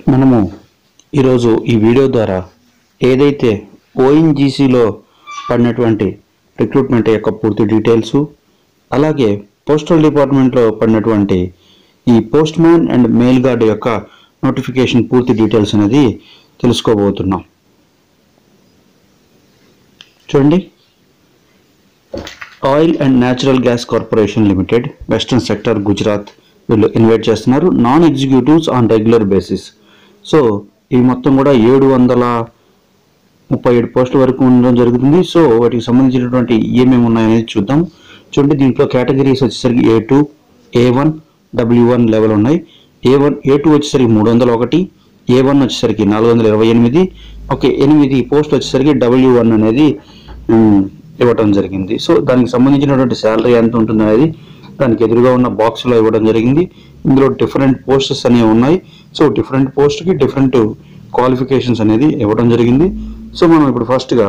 మనము ఈరోజు ఈ వీడియో ద్వారా ఏదైతే ఓఎన్జీసీలో పడినటువంటి రిక్రూట్మెంట్ యొక్క పూర్తి డీటెయిల్స్ అలాగే పోస్టల్ డిపార్ట్మెంట్లో పడినటువంటి ఈ post man and mail guard యొక్క నోటిఫికేషన్ పూర్తి డీటెయిల్స్ అనేది తెలుసుకోబోతున్నాం చూడండి oil and natural gas corporation limited western sector Gujarat వీళ్ళు ఇన్వైట్ చేస్తున్నారు non executives on regular basis so ఇవి మొత్తం కూడా ఏడు వందల ముప్పై ఏడు పోస్టుల వరకు ఉండడం జరుగుతుంది సో వాటికి సంబంధించినటువంటి ఏమేమి ఉన్నాయనేది చూద్దాం చూడండి దీంట్లో కేటగిరీస్ వచ్చేసరికి A two A one W one level ఉన్నాయి ఏ వన్ ఏ టూ వచ్చేసరికి మూడు వందల ఒకటి ఏ వన్ వచ్చేసరికి నాలుగు వందల ఇరవై ఎనిమిది ఓకే ఎనిమిది పోస్ట్ వచ్చేసరికి డబ్ల్యూ వన్ అనేది ఉమ్, ఇవ్వటం జరిగింది సో దానికి సంబంధించినటువంటి శాలరీ ఎంత ఉంటుంది అనేది దానికి ఎదురుగా ఉన్న బాక్స్లో ఇవ్వడం జరిగింది ఇందులో డిఫరెంట్ పోస్టెస్ అనేవి ఉన్నాయి సో డిఫరెంట్ పోస్ట్కి డిఫరెంట్ క్వాలిఫికేషన్స్ అనేది ఇవ్వడం జరిగింది సో మనం ఇప్పుడు ఫస్ట్గా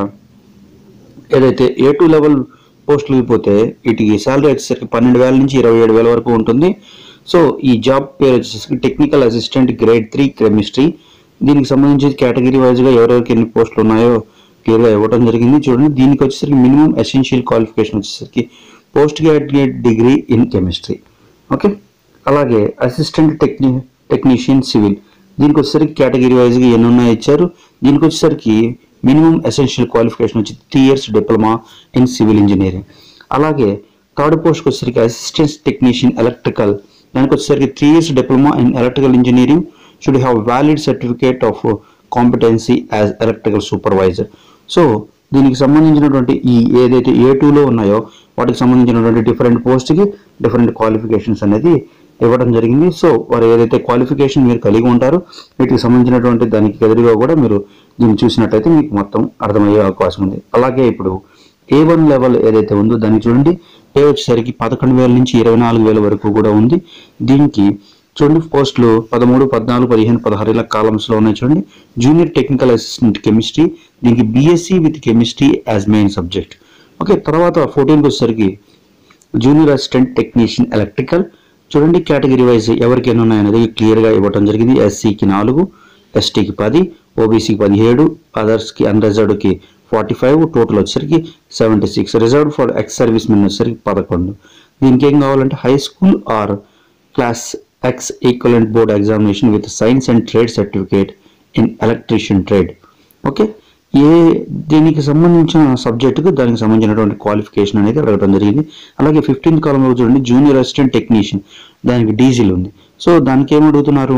ఏదైతే ఏ టూ లెవెల్ పోస్టులు పోతే వీటికి శాలరీ వచ్చేసరికి పన్నెండు వేల నుంచి ఇరవై ఏడు వేల వరకు ఉంటుంది సో ఈ జాబ్ పేరు వచ్చేసరికి technical assistant grade three chemistry దీనికి సంబంధించి కేటగిరీ వైజ్గా ఎవరెవరికి ఎన్ని పోస్టులు ఉన్నాయో క్లియర్గా ఇవ్వడం జరిగింది చూడండి దీనికి వచ్చేసరికి మినిమం ఎసెన్షియల్ క్వాలిఫికేషన్ వచ్చేసరికి post graduate degree in chemistry okay అలాగే అసిస్టెంట్ టెక్ని టెక్నీషియన్ సివిల్ దీనికి వచ్చేసరికి కేటగిరీ వైజ్గా ఎన్ని ఉన్నాయో ఇచ్చారు దీనికి వచ్చేసరికి మినిమం ఎసెన్షియల్ క్వాలిఫికేషన్ వచ్చి three years diploma in civil engineering అలాగే థర్డ్ పోస్ట్కి వచ్చేసరికి అసిస్టెంట్ టెక్నీషియన్ ఎలక్ట్రికల్ దానికి వచ్చేసరికి three years diploma in electrical engineering should have valid certificate of competency as electrical supervisor so దీనికి సంబంధించినటువంటి ఈ ఏదైతే ఏ టూలో ఉన్నాయో వాటికి సంబంధించినటువంటి డిఫరెంట్ పోస్ట్కి డిఫరెంట్ క్వాలిఫికేషన్స్ అనేది ఇవ్వడం జరిగింది సో వారు ఏదైతే క్వాలిఫికేషన్ మీరు కలిగి ఉంటారో వీటికి సంబంధించినటువంటి దానికి ఎదురుగా కూడా మీరు దీన్ని చూసినట్టయితే మీకు మొత్తం అర్థమయ్యే అవకాశం ఉంది అలాగే ఇప్పుడు ఏ వన్ లెవెల్ ఏదైతే ఉందో దాన్ని చూడండి పే వచ్చేసరికి పదకొండు వేల నుంచి ఇరవై నాలుగు వేల వరకు కూడా ఉంది దీనికి చూడండి పోస్టులు పదమూడు పద్నాలుగు పదిహేను పదహారు ఇలా కాలమ్స్లో ఉన్నాయి చూడండి జూనియర్ టెక్నికల్ అసిస్టెంట్ కెమిస్ట్రీ దీనికి BSc with chemistry as main subject okay తర్వాత ఫోర్టీన్కి వచ్చేసరికి జూనియర్ అసిస్టెంట్ టెక్నీషియన్ ఎలక్ట్రికల్ చూడండి కేటగిరీ వైజ్ ఎవరికి ఎన్ని ఉన్నాయనేది క్లియర్గా ఇవ్వడం జరిగింది ఎస్సీకి నాలుగు ఎస్టీకి పది ఓబీసీకి పదిహేడు అదర్స్కి అన్రిజర్వ్డ్కి ఫార్టీ ఫైవ్ టోటల్ వచ్చేసరికి seventy six reserved for ex service men వచ్చేసరికి పదకొండు దీనికి ఏం కావాలంటే high school or class X equivalent board examination with science and trade certificate in electrician trade okay ఏ దీనికి సంబంధించిన సబ్జెక్టుకు దానికి సంబంధించినటువంటి క్వాలిఫికేషన్ అనేది అడగడం జరిగింది అలాగే ఫిఫ్టీన్త్ కాలంలో చూడండి జూనియర్ అసిస్టెంట్ టెక్నీషియన్ దానికి డీజిల్ ఉంది సో దానికి ఏం అడుగుతున్నారు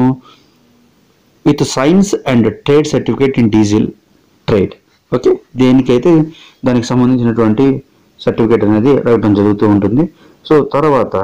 with science and trade certificate in diesel trade okay దేనికైతే దానికి సంబంధించినటువంటి సర్టిఫికేట్ అనేది అడగడం జరుగుతూ ఉంటుంది సో తర్వాత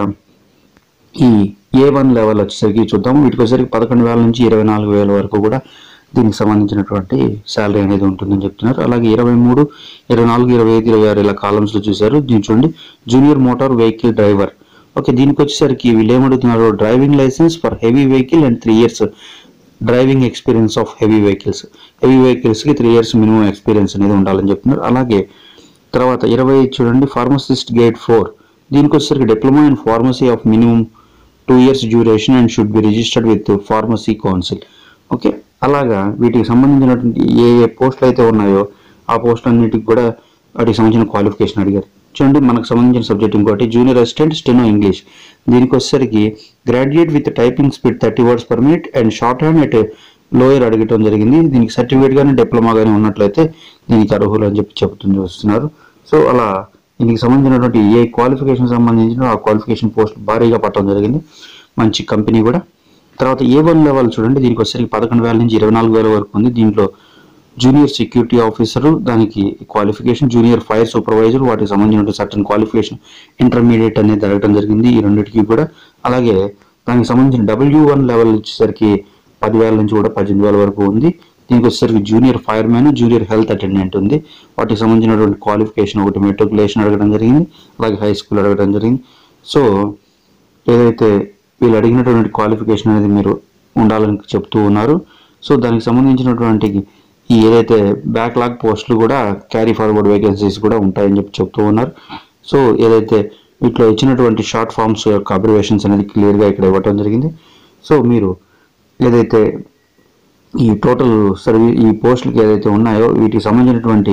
ఈ ఏ వన్ లెవెల్ వచ్చేసరికి చూద్దాం వీటికి వచ్చేసరికి పదకొండు వేల నుంచి ఇరవై నాలుగు వేల వరకు కూడా దీనికి సంబంధించినటువంటి శాలరీ అనేది ఉంటుందని చెప్తున్నారు అలాగే ఇరవై మూడు ఇరవై నాలుగు ఇరవై ఐదు ఇరవై ఆరు ఇలా కాలమ్స్లో చూశారు దీన్ని చూడండి junior motor vehicle driver okay దీనికి వచ్చేసరికి వీళ్ళు ఏమడుగుతున్నారు driving licence for heavy vehicle and three years driving experience of heavy vehicles heavy వెహికల్స్కి త్రీ ఇయర్స్ మినిమం ఎక్స్పీరియన్స్ అనేది ఉండాలని చెప్తున్నారు అలాగే తర్వాత ఇరవై చూడండి ఫార్మసిస్ట్ గేట్ ఫోర్ దీనికి వచ్చేసరికి diploma in pharmacy of minimum two years duration and should be registered with pharmacy council okay అలాగా వీటికి సంబంధించినటువంటి ఏ ఏ పోస్టులు అయితే ఉన్నాయో ఆ పోస్టులు అన్నిటికి కూడా వాటికి సంబంధించిన క్వాలిఫికేషన్ అడిగారు చూడండి మనకు సంబంధించిన సబ్జెక్ట్ ఇంకోటి జూనియర్ అసిస్టెంట్ స్టెనో ఇంగ్లీష్ దీనికి వచ్చేసరికి graduate with typing speed thirty words per minute and shorthand at lower అడగటం జరిగింది దీనికి సర్టిఫికేట్ కానీ డిప్లొమా కానీ ఉన్నట్లయితే దీనికి అర్హులు అని చెప్పి చెబుతుంది వస్తున్నారు సో అలా దీనికి సంబంధించినటువంటి ఏ క్వాలిఫికేషన్ సంబంధించిన ఆ క్వాలిఫికేషన్ పోస్ట్ భారీగా పట్టడం జరిగింది మంచి కంపెనీ కూడా తర్వాత ఏ వన్ లెవెల్ చూడండి దీనికి వచ్చేసరికి పదకొండు వేల నుంచి ఇరవై నాలుగు వేల వరకు ఉంది దీంట్లో జూనియర్ సెక్యూరిటీ ఆఫీసర్ దానికి క్వాలిఫికేషన్ జూనియర్ ఫైర్ సూపర్వైజర్ వాటికి సంబంధించిన సర్టన్ క్వాలిఫికేషన్ ఇంటర్మీడియట్ అనేది జరగడం జరిగింది ఈ రెండింటికి కూడా అలాగే దానికి సంబంధించిన డబ్ల్యూ వన్ లెవెల్ వచ్చేసరికి పదివేల నుంచి కూడా పద్దెనిమిది వేల వరకు ఉంది దీనికి వచ్చేసరికి junior fire man junior health attendant ఉంది వాటికి సంబంధించినటువంటి క్వాలిఫికేషన్ ఒకటి మెట్రికులేషన్ అడగడం జరిగింది అలాగే హై స్కూల్ అడగడం జరిగింది సో ఏదైతే వీళ్ళు అడిగినటువంటి క్వాలిఫికేషన్ అనేది మీరు ఉండాలని చెప్తూ ఉన్నారు సో దానికి సంబంధించినటువంటి ఈ ఏదైతే బ్యాక్లాగ్ పోస్టులు కూడా క్యారీ ఫార్వర్డ్ వేకెన్సీస్ కూడా ఉంటాయని చెప్పి చెప్తూ ఉన్నారు సో ఏదైతే వీటిలో ఇచ్చినటువంటి షార్ట్ ఫామ్స్ యొక్క అబ్రివేషన్స్ అనేది క్లియర్గా ఇక్కడ ఇవ్వటం జరిగింది సో మీరు ఏదైతే ఈ టోటల్ సర్వీ ఈ పోస్టులకి ఏదైతే ఉన్నాయో వీటికి సంబంధించినటువంటి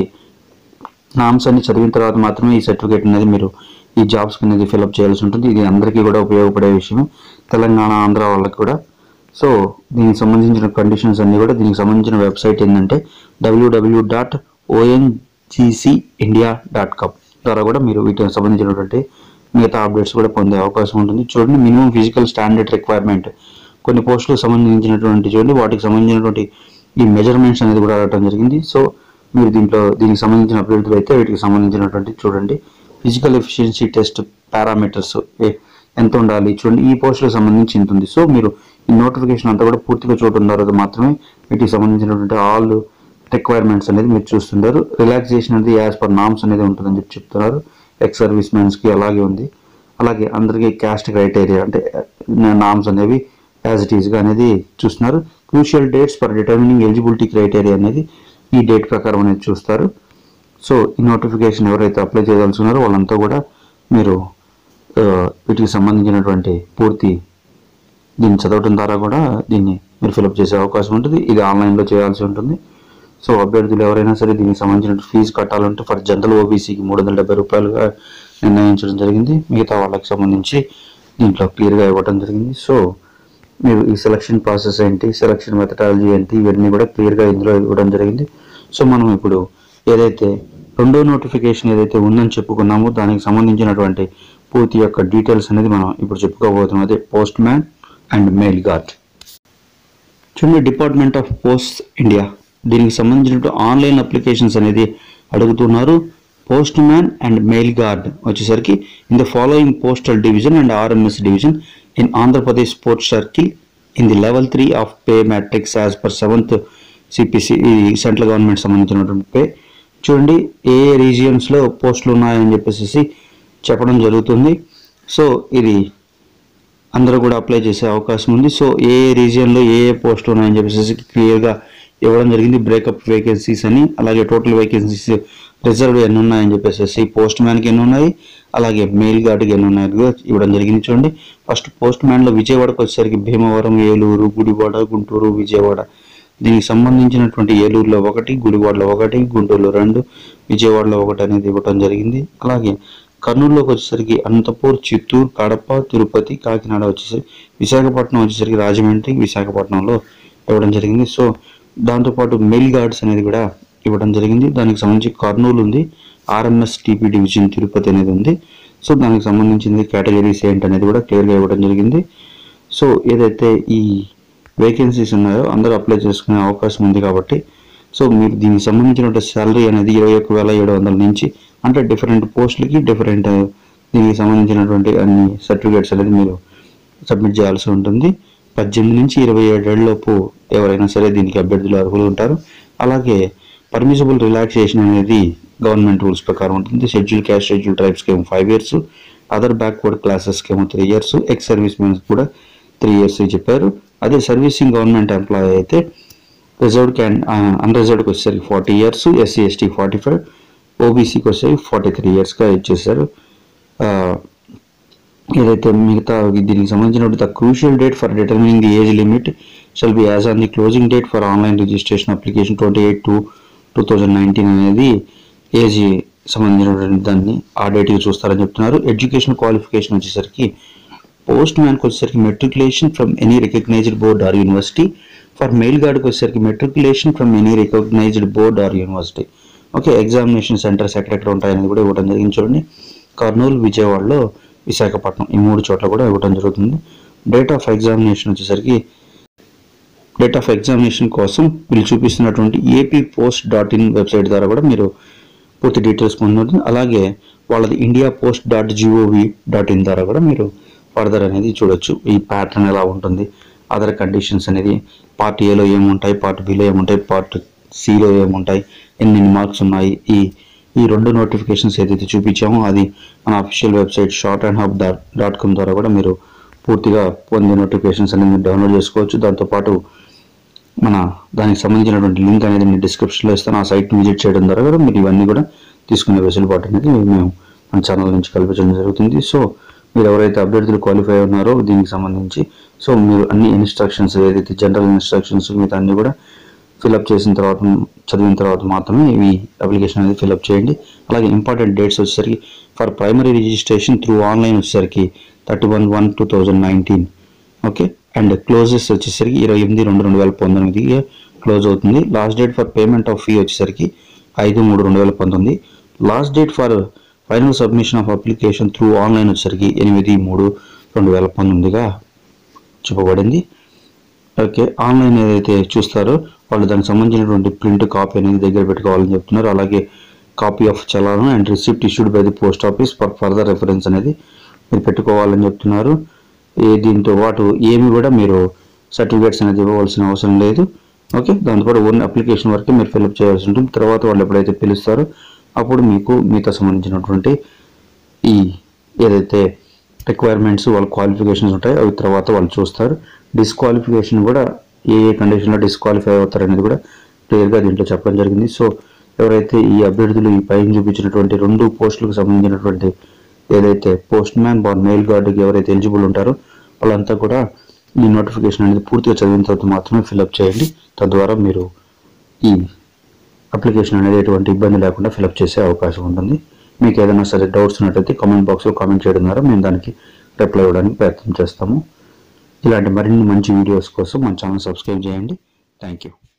నామ్స్ అన్ని చదివిన తర్వాత మాత్రమే ఈ సర్టిఫికేట్ అనేది మీరు ఈ జాబ్స్ అనేది ఫిలప్ చేయాల్సి ఉంటుంది ఇది అందరికీ కూడా ఉపయోగపడే విషయం తెలంగాణ ఆంధ్ర వాళ్ళకి కూడా సో దీనికి సంబంధించిన కండిషన్స్ అన్ని కూడా దీనికి సంబంధించిన వెబ్సైట్ ఏంటంటే WWW dot ONGC India dot com ద్వారా కూడా మీరు వీటికి సంబంధించినటువంటి మిగతా అప్డేట్స్ కూడా పొందే అవకాశం ఉంటుంది చూడండి మినిమం ఫిజికల్ స్టాండర్డ్ రిక్వైర్మెంట్ కొన్ని పోస్టులకు సంబంధించినటువంటి చూడండి వాటికి సంబంధించినటువంటి ఈ మెజర్మెంట్స్ అనేది కూడా అడగడం జరిగింది సో మీరు దీంట్లో దీనికి సంబంధించిన అభ్యర్థులు అయితే వీటికి సంబంధించినటువంటి చూడండి ఫిజికల్ ఎఫిషియన్సీ టెస్ట్ పారామీటర్స్ ఎంత ఉండాలి చూడండి ఈ పోస్టులకు సంబంధించి ఇంత ఉంది సో మీరు ఈ నోటిఫికేషన్ అంతా కూడా పూర్తిగా చూడడం తర్వాత మాత్రమే వీటికి సంబంధించినటువంటి ఆల్ రిక్వైర్మెంట్స్ అనేది మీరు చూస్తుంటారు రిలాక్సేషన్ అనేది యాజ్ పర్ నామ్స్ అనేది ఉంటుందని చెప్పి చెప్తున్నారు ఎక్స్ సర్వీస్ కి అలాగే ఉంది అలాగే అందరికీ క్యాస్ట్ క్రైటీరియా అంటే నామ్స్ అనేవి యాజ్ ఇట్ ఈస్గా అనేది చూస్తున్నారు crucial dates for determining eligibility criteria అనేది ఈ డేట్ ప్రకారం అనేది చూస్తారు సో ఈ నోటిఫికేషన్ ఎవరైతే అప్లై చేయదలుచున్నారో వాళ్ళంతా కూడా మీరు ఆ, వీటికి సంబంధించినటువంటి పూర్తి దీన్ని చదవడం ద్వారా కూడా దీన్ని మీరు ఫిలప్ చేసే అవకాశం ఉంటుంది ఇది ఆన్లైన్లో చేయాల్సి ఉంటుంది సో అభ్యర్థులు ఎవరైనా సరే దీనికి సంబంధించిన ఫీజు కట్టాలంటే ఫర్ జనరల్ ఓబీసీకి మూడు వందల డెబ్బై రూపాయలుగా నిర్ణయించడం జరిగింది మిగతా వాళ్ళకి సంబంధించి దీంట్లో క్లియర్గా ఇవ్వడం జరిగింది సో మీరు ఈ సెలక్షన్ ప్రాసెస్ ఏంటి సెలక్షన్ మెథడాలజీ ఏంటి ఇవన్నీ కూడా క్లియర్గా ఇందులో ఇవ్వడం జరిగింది సో మనం ఇప్పుడు ఏదైతే రెండో నోటిఫికేషన్ ఏదైతే ఉందని చెప్పుకున్నామో దానికి సంబంధించినటువంటి పూర్తి యొక్క డీటెయిల్స్ అనేది మనం ఇప్పుడు చెప్పుకోబోతున్నాం అదే post man and mail guard చూడండి డిపార్ట్మెంట్ ఆఫ్ పోస్ట్ ఇండియా దీనికి సంబంధించిన ఆన్లైన్ అప్లికేషన్స్ అనేది అడుగుతున్నారు post man and mail guard వచ్చేసరికి in the following postal division and RMS division in Andhra Pradesh sports circle in the level three of pay matrix as per seventh CPC ఈ central government సంబంధించినటువంటి pay చూడండి ఏ ఏ రీజియన్స్లో పోస్టులు ఉన్నాయని చెప్పేసి చెప్పడం జరుగుతుంది సో ఇది అందరూ కూడా అప్లై చేసే అవకాశం ఉంది సో ఏ ఏ రీజియన్లో ఏ ఏ పోస్టులు ఉన్నాయని చెప్పేసి క్లియర్గా ఇవ్వడం జరిగింది బ్రేకప్ వేకెన్సీస్ అని అలాగే టోటల్ వేకెన్సీస్ రిజర్వ్ ఎన్ని ఉన్నాయని చెప్పేసి పోస్ట్ మ్యాన్కి ఎన్ని ఉన్నాయి అలాగే మెయిల్ గార్డ్కి ఎన్ని ఉన్నాయి కూడా ఇవ్వడం జరిగింది చూడండి ఫస్ట్ పోస్ట్ మ్యాన్లో విజయవాడకు వచ్చేసరికి భీమవరం ఏలూరు గుడివాడ గుంటూరు విజయవాడ దీనికి సంబంధించినటువంటి ఏలూరులో ఒకటి గుడివాడలో ఒకటి గుంటూరులో రెండు విజయవాడలో ఒకటి అనేది ఇవ్వడం జరిగింది అలాగే కర్నూలులోకి వచ్చేసరికి అనంతపూర్ చిత్తూరు కడప తిరుపతి కాకినాడ వచ్చేసరికి విశాఖపట్నం వచ్చేసరికి రాజమండ్రి విశాఖపట్నంలో ఇవ్వడం జరిగింది సో దాంతోపాటు మెయిల్ గార్డ్స్ అనేది కూడా ఇవ్వడం జరిగింది దానికి సంబంధించి కర్నూలు ఉంది ఆర్ఎంఎస్ టీపీ డివిజన్ తిరుపతి అనేది ఉంది సో దానికి సంబంధించింది కేటగిరీస్ ఏంటి అనేది కూడా క్లియర్గా ఇవ్వడం జరిగింది సో ఏదైతే ఈ వేకెన్సీస్ ఉన్నాయో అందరూ అప్లై చేసుకునే అవకాశం ఉంది కాబట్టి సో మీరు దీనికి సంబంధించిన శాలరీ అనేది ఇరవై ఒక్క వేల ఏడు వందల నుంచి అంటే డిఫరెంట్ పోస్టులకి డిఫరెంట్ దీనికి సంబంధించినటువంటి అన్ని సర్టిఫికేట్స్ అనేది మీరు సబ్మిట్ చేయాల్సి ఉంటుంది పద్దెనిమిది నుంచి ఇరవై ఏడేళ్లలోపు ఎవరైనా సరే దీనికి అభ్యర్థులు అర్హులు ఉంటారు అలాగే పర్మిసిబుల్ రిలాక్సేషన్ అనేది గవర్నమెంట్ రూల్స్ ప్రకారం ఉంటుంది షెడ్యూల్ క్యాస్ట్ షెడ్యూల్ ట్రైబ్స్కి ఏమో ఫైవ్ ఇయర్స్ అదర్ బ్యాక్వర్డ్ క్లాసెస్కి ఏమో three years ex service mens కూడా త్రీ ఇయర్స్ చెప్పారు అదే సర్వీసింగ్ గవర్నమెంట్ ఎంప్లాయీ అయితే రిజర్వ్డ్ క్యాన్ అన్రిజర్వ్డ్కి వచ్చేసరికి forty years SC ST forty five ఓబీసీకి వచ్చేసరికి ఫార్టీ త్రీ ఇయర్స్గా ఇచ్చేసారు ఆ, ఏదైతే మిగతా దీనికి సంబంధించిన the crucial date for determining the age limit shall be as on the closing date for online registration application twenty eight two two thousand nineteen అనేది ఏజ్ సంబంధించినటువంటి దాన్ని ఆ డేట్కి చూస్తారని చెప్తున్నారు ఎడ్యుకేషన్ క్వాలిఫికేషన్ వచ్చేసరికి పోస్ట్ మ్యాన్కి వచ్చేసరికి matriculation from any recognised board or university for mail గార్డ్కి వచ్చేసరికి matriculation from any recognised board or university okay examination centres ఎక్కడెక్కడ ఉంటాయనేది కూడా ఇవ్వడం జరిగింది చూడండి కర్నూలు విజయవాడలో విశాఖపట్నం ఈ మూడు చోట్ల కూడా ఇవ్వడం జరుగుతుంది డేట్ ఆఫ్ ఎగ్జామినేషన్ వచ్చేసరికి డేట్ ఆఫ్ ఎగ్జామినేషన్ కోసం వీళ్ళు చూపిస్తున్నటువంటి AP post dot in website ద్వారా కూడా మీరు పూర్తి డీటెయిల్స్ పొందవచ్చు అలాగే వాళ్ళది India post dot gov dot in ద్వారా కూడా మీరు ఫర్దర్ అనేది చూడొచ్చు ఈ ప్యాటర్న్ ఎలా ఉంటుంది అదర్ కండిషన్స్ అనేది పార్ట్ ఏలో ఏముంటాయి పార్ట్ బిలో ఏముంటాయి పార్ట్ సిలో ఏముంటాయి ఎన్ని మార్క్స్ ఉన్నాయి ఈ ఈ రెండు నోటిఫికేషన్స్ ఏదైతే చూపించామో అది మన official website short and hub dot dot com ద్వారా కూడా మీరు పూర్తిగా పొందే నోటిఫికేషన్స్ అనేది మీరు డౌన్లోడ్ చేసుకోవచ్చు దాంతోపాటు మన దానికి సంబంధించినటువంటి లింక్ అనేది నేను డిస్క్రిప్షన్లో ఇస్తాను ఆ సైట్ని విజిట్ చేయడం ద్వారా కూడా మీరు ఇవన్నీ కూడా తీసుకునే వెసులుబాటు అనేది మేము మన ఛానల్ నుంచి కల్పించడం జరుగుతుంది సో మీరు ఎవరైతే అభ్యర్థులు క్వాలిఫై ఉన్నారో దీనికి సంబంధించి సో మీరు అన్ని ఇన్స్ట్రక్షన్స్ ఏదైతే జనరల్ ఇన్స్ట్రక్షన్స్ మిగతా అన్ని కూడా ఫిలప్ చేసిన తర్వాత చదివిన తర్వాత మాత్రమే ఈ అప్లికేషన్ అనేది ఫిలప్ చేయండి అలాగే ఇంపార్టెంట్ డేట్స్ వచ్చేసరికి for primary registration through online వచ్చేసరికి thirty one one two thousand nineteen okay and closes వచ్చేసరికి ఇరవై ఎనిమిది రెండు రెండు వేల పంతొమ్మిదికి క్లోజ్ అవుతుంది last date for payment of fee వచ్చేసరికి ఐదు మూడు రెండు వేల పంతొమ్మిది last date for final submission of application through online వచ్చేసరికి ఎనిమిది మూడు రెండు వేల పంతొమ్మిదిగా చూపబడింది ఓకే ఆన్లైన్ ఏదైతే చూస్తారో వాళ్ళు దానికి సంబంధించినటువంటి ప్రింట్ కాపీ అనేది దగ్గర పెట్టుకోవాలని చెప్తున్నారు అలాగే copy of challan and receipt issued by the post office for further reference అనేది మీరు పెట్టుకోవాలని చెప్తున్నారు ఈ దీంతో పాటు ఏమి కూడా మీరు సర్టిఫికేట్స్ అనేది ఇవ్వవలసిన అవసరం లేదు ఓకే దాంతోపాటు ఓన్ అప్లికేషన్ వరకే మీరు ఫిల్అప్ చేయాల్సి ఉంటుంది తర్వాత వాళ్ళు ఎప్పుడైతే పిలుస్తారో అప్పుడు మీకు మీతో సంబంధించినటువంటి ఈ ఏదైతే రిక్వైర్మెంట్స్ వాళ్ళ క్వాలిఫికేషన్స్ ఉంటాయో అవి తర్వాత వాళ్ళు చూస్తారు డిస్క్వాలిఫికేషన్ కూడా ఏ ఏ కండిషన్లో డిస్క్వాలిఫై అవుతారు అనేది కూడా క్లియర్గా దీంట్లో చెప్పడం జరిగింది సో ఎవరైతే ఈ అభ్యర్థులు ఈ పైన చూపించినటువంటి రెండు పోస్టులకు సంబంధించినటువంటి ఏదైతే పోస్ట్ మ్యాన్ బార్ మెయిల్ గార్డుకి ఎవరైతే ఎలిజిబుల్ ఉంటారో వాళ్ళంతా కూడా ఈ నోటిఫికేషన్ అనేది పూర్తిగా చదివిన తర్వాత మాత్రమే ఫిల్అప్ చేయండి తద్వారా మీరు ఈ అప్లికేషన్ అనేది ఎటువంటి ఇబ్బంది లేకుండా ఫిలప్ చేసే అవకాశం ఉంటుంది మీకు ఏదైనా సరే డౌట్స్ ఉన్నట్టయితే కామెంట్ బాక్స్లో కామెంట్ చేయడం ద్వారా మేము దానికి రిప్లై ఇవ్వడానికి ప్రయత్నం చేస్తాము ఇలాంటి మరిన్ని మంచి వీడియోస్ కోసం మన ఛానల్ సబ్స్క్రైబ్ చేయండి థ్యాంక్ యూ